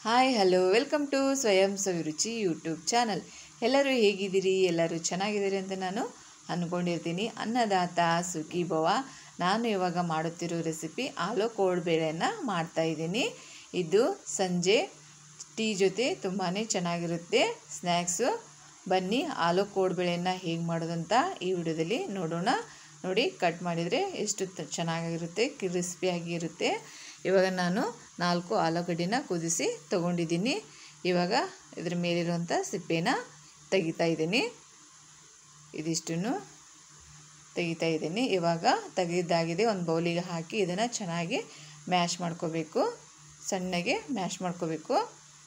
hi hello welcome to ಸ್ವಯಂ ಸವಿರುಚಿ YouTube channel ಎಲ್ಲರೂ ಹೇಗಿದ್ದೀರಿ ಎಲ್ಲರೂ ಚೆನ್ನಾಗಿದ್ದೀರಿ ಅಂತ ನಾನು ಅಂದ್ಕೊಂಡಿರ್ತೀನಿ ಅನ್ನದಾತ ಸುಖಿ ಭವ ನಾನು ಇವಾಗ ಮಾಡುತ್ತಿರೋ ರೆಸಿಪಿ ಆಲೂ ಕೋಡ್ಬೇಳೆಯನ್ನು ಮಾಡ್ತಾಯಿದ್ದೀನಿ ಇದು ಸಂಜೆ ಟೀ ಜೊತೆ ತುಂಬಾ ಚೆನ್ನಾಗಿರುತ್ತೆ ಸ್ನ್ಯಾಕ್ಸು ಬನ್ನಿ ಆಲೂ ಕೋಡ್ಬೇಳೆಯನ್ನು ಹೇಗೆ ಮಾಡೋದಂತ ಈ ವಿಡಿಯೋದಲ್ಲಿ ನೋಡೋಣ ನೋಡಿ ಕಟ್ ಮಾಡಿದರೆ ಎಷ್ಟು ತ- ಚೆನ್ನಾಗಿರುತ್ತೆ ಕ್ರಿಸ್ಪಿಯಾಗಿ ಇರುತ್ತೆ ಇವಾಗ ನಾನು ನಾಲ್ಕು ಆಲೂಗಡ್ಡೆನ ಕುದಿಸಿ ತೊಗೊಂಡಿದ್ದೀನಿ ಇವಾಗ ಇದ್ರ ಮೇಲಿರುವಂಥ ಸಿಪ್ಪೆನ ತೆಗಿತಾ ಇದ್ದೀನಿ ಇದಿಷ್ಟನ್ನು ತೆಗಿತಾ ಇದ್ದೀನಿ ಇವಾಗ ತೆಗೆದಾಗಿದೆ ಒಂದು ಬೌಲಿಗೆ ಹಾಕಿ ಇದನ್ನು ಚೆನ್ನಾಗಿ ಮ್ಯಾಶ್ ಮಾಡ್ಕೋಬೇಕು ಸಣ್ಣಗೆ ಮ್ಯಾಶ್ ಮಾಡ್ಕೋಬೇಕು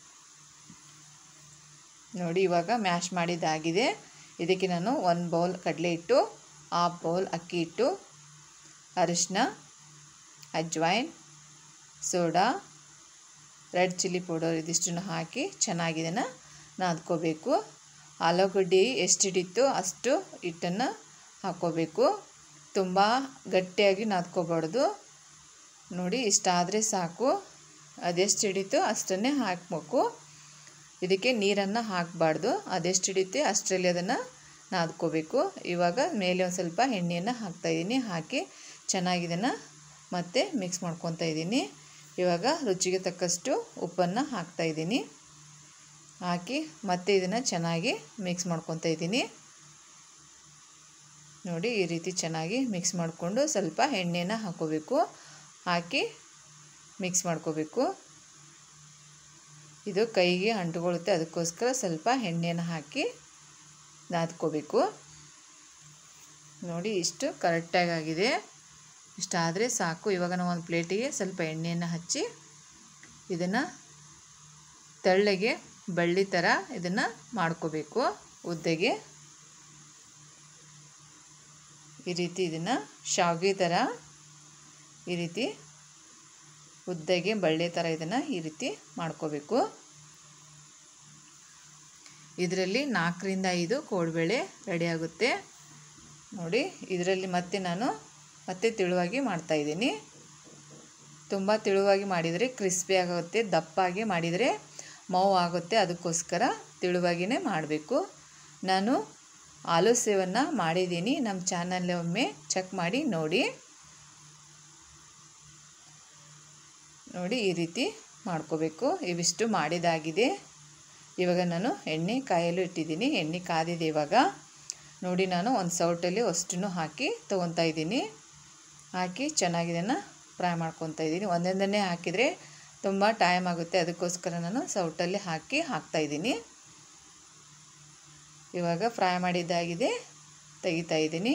ನೋಡಿ ಇವಾಗ ಮ್ಯಾಶ್ ಮಾಡಿದ್ದಾಗಿದೆ ಇದಕ್ಕೆ ನಾನು ಒಂದು ಬೌಲ್ ಕಡಲೆ ಹಿಟ್ಟು ಹಾಫ್ ಬೌಲ್ ಅಕ್ಕಿ ಹಿಟ್ಟು ಅರಿಶಿನ ಅಜ್ವೈನ್ ಸೋಡಾ ರೆಡ್ ಚಿಲ್ಲಿ ಪೌಡರ್ ಇದಿಷ್ಟನ್ನು ಹಾಕಿ ಚೆನ್ನಾಗಿ ಇದನ್ನು ನಾದ್ಕೋಬೇಕು ಆಲೂಗಡ್ಡೆ ಎಷ್ಟು ಹಿಡಿತೋ ಅಷ್ಟು ಹಿಟ್ಟನ್ನು ಹಾಕ್ಕೋಬೇಕು ತುಂಬ ಗಟ್ಟಿಯಾಗಿ ನಾದ್ಕೋಬಾರ್ದು ನೋಡಿ ಇಷ್ಟಾದರೆ ಸಾಕು ಅದೆಷ್ಟು ಹಿಡಿತೋ ಅಷ್ಟನ್ನೇ ಹಾಕಬೇಕು ಇದಕ್ಕೆ ನೀರನ್ನು ಹಾಕಬಾರ್ದು ಅದೆಷ್ಟು ಹಿಡಿಯುತ್ತೆ ಅಷ್ಟರಲ್ಲಿ ಅದನ್ನು ನಾದ್ಕೋಬೇಕು ಇವಾಗ ಮೇಲೆ ಒಂದು ಸ್ವಲ್ಪ ಎಣ್ಣೆಯನ್ನು ಹಾಕ್ತಾಯಿದ್ದೀನಿ ಹಾಕಿ ಚೆನ್ನಾಗಿ ಇದನ್ನು ಮತ್ತೆ ಮಿಕ್ಸ್ ಮಾಡ್ಕೊತಾ ಇದ್ದೀನಿ ಇವಾಗ ರುಚಿಗೆ ತಕ್ಕಷ್ಟು ಉಪ್ಪನ್ನು ಹಾಕ್ತಾಯಿದ್ದೀನಿ ಹಾಕಿ ಮತ್ತೆ ಇದನ್ನು ಚೆನ್ನಾಗಿ ಮಿಕ್ಸ್ ಮಾಡ್ಕೊತಾ ಇದ್ದೀನಿ ನೋಡಿ ಈ ರೀತಿ ಚೆನ್ನಾಗಿ ಮಿಕ್ಸ್ ಮಾಡಿಕೊಂಡು ಸ್ವಲ್ಪ ಎಣ್ಣೆನ ಹಾಕೋಬೇಕು ಹಾಕಿ ಮಿಕ್ಸ್ ಮಾಡ್ಕೋಬೇಕು ಇದು ಕೈಗೆ ಅಂಟುಕೊಳ್ಳುತ್ತೆ ಅದಕ್ಕೋಸ್ಕರ ಸ್ವಲ್ಪ ಎಣ್ಣೆನ ಹಾಕಿ ನಾದ್ಕೋಬೇಕು ನೋಡಿ ಇಷ್ಟು ಕರೆಕ್ಟಾಗಿ ಆಗಿದೆ ಇಷ್ಟಾದರೆ ಸಾಕು ಇವಾಗ ನಾವು ಒಂದು ಪ್ಲೇಟಿಗೆ ಸ್ವಲ್ಪ ಎಣ್ಣೆಯನ್ನು ಹಚ್ಚಿ ಇದನ್ನು ತೆಳ್ಳಗೆ ಬಳ್ಳಿ ಥರ ಇದನ್ನು ಮಾಡ್ಕೋಬೇಕು ಉದ್ದಗೆ ಈ ರೀತಿ ಇದನ್ನು ಶಾವಿಗೆ ಥರ ಈ ರೀತಿ ಉದ್ದಗೆ ಬಳ್ಳಿ ಥರ ಇದನ್ನು ಈ ರೀತಿ ಮಾಡ್ಕೋಬೇಕು ಇದರಲ್ಲಿ ನಾಲ್ಕರಿಂದ ಐದು ಕೋಡ್ಬೇಳೆ ರೆಡಿಯಾಗುತ್ತೆ ನೋಡಿ ಇದರಲ್ಲಿ ಮತ್ತೆ ನಾನು ಮತ್ತೆ ತೆಳುವಾಗಿ ಮಾಡ್ತಾಯಿದ್ದೀನಿ ತುಂಬ ತೆಳುವಾಗಿ ಮಾಡಿದರೆ ಕ್ರಿಸ್ಪಿ ಆಗುತ್ತೆ ದಪ್ಪಾಗಿ ಮಾಡಿದರೆ ಮಾವು ಆಗುತ್ತೆ ಅದಕ್ಕೋಸ್ಕರ ತೆಳುವಾಗಿಯೇ ಮಾಡಬೇಕು ನಾನು ಆಲೂ ಸೇವನ್ನು ಮಾಡಿದ್ದೀನಿ ನಮ್ಮ ಚಾನಲ್ ಒಮ್ಮೆ ಚೆಕ್ ಮಾಡಿ ನೋಡಿ ನೋಡಿ ಈ ರೀತಿ ಮಾಡ್ಕೋಬೇಕು ಇವಿಷ್ಟು ಮಾಡಿದಾಗಿದೆ ಇವಾಗ ನಾನು ಎಣ್ಣೆ ಕಾಯಲು ಇಟ್ಟಿದ್ದೀನಿ ಎಣ್ಣೆ ಕಾದಿದೆ ಇವಾಗ ನೋಡಿ ನಾನು ಒಂದು ಸೌಟಲ್ಲಿ ಅಷ್ಟನ್ನು ಹಾಕಿ ತೊಗೊತಾ ಇದ್ದೀನಿ ಹಾಕಿ ಚೆನ್ನಾಗಿ ಇದನ್ನು ಫ್ರೈ ಮಾಡ್ಕೊತಾ ಇದ್ದೀನಿ ಒಂದೊಂದನ್ನೇ ಹಾಕಿದರೆ ತುಂಬ ಟೈಮ್ ಆಗುತ್ತೆ ಅದಕ್ಕೋಸ್ಕರ ನಾನು ಸೌಟಲ್ಲಿ ಹಾಕಿ ಹಾಕ್ತಾಯಿದ್ದೀನಿ ಇವಾಗ ಫ್ರೈ ಮಾಡಿದ್ದಾಗಿದೆ ತೆಗಿತಾ ಇದ್ದೀನಿ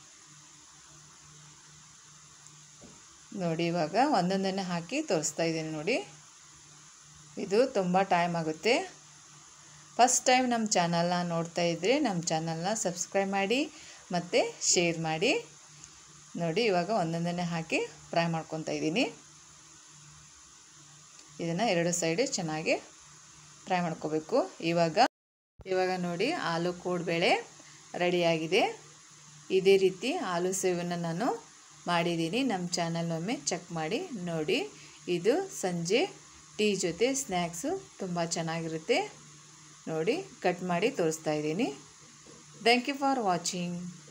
ನೋಡಿ ಇವಾಗ ಒಂದೊಂದನ್ನೇ ಹಾಕಿ ತೋರಿಸ್ತಾ ಇದ್ದೀನಿ ನೋಡಿ ಇದು ತುಂಬ ಟೈಮ್ ಆಗುತ್ತೆ ಫಸ್ಟ್ ಟೈಮ್ ನಮ್ಮ ಚಾನಲ್ನ ನೋಡ್ತಾ ಇದ್ದರೆ ನಮ್ಮ ಚಾನಲ್ನ ಸಬ್ಸ್ಕ್ರೈಬ್ ಮಾಡಿ ಮತ್ತು ಶೇರ್ ಮಾಡಿ ನೋಡಿ ಇವಾಗ ಒಂದೊಂದನ್ನೇ ಹಾಕಿ ಫ್ರೈ ಮಾಡ್ಕೊತಾ ಇದ್ದೀನಿ ಇದನ್ನು ಎರಡು ಸೈಡು ಚೆನ್ನಾಗಿ ಫ್ರೈ ಮಾಡ್ಕೋಬೇಕು ಇವಾಗ ಇವಾಗ ನೋಡಿ ಆಲೂ ಕೋಡ್ಬೇಳೆ ರೆಡಿಯಾಗಿದೆ ಇದೇ ರೀತಿ ಆಲೂ ಸೇವನ್ನು ನಾನು ಮಾಡಿದ್ದೀನಿ ನಮ್ಮ ಚಾನಲ್ ಒಮ್ಮೆ ಚೆಕ್ ಮಾಡಿ ನೋಡಿ ಇದು ಸಂಜೆ ಟೀ ಜೊತೆ ಸ್ನ್ಯಾಕ್ಸು ತುಂಬ ಚೆನ್ನಾಗಿರುತ್ತೆ ನೋಡಿ ಕಟ್ ಮಾಡಿ ತೋರಿಸ್ತಾ ಇದ್ದೀನಿ ಥ್ಯಾಂಕ್ ಯು ಫಾರ್ ವಾಚಿಂಗ್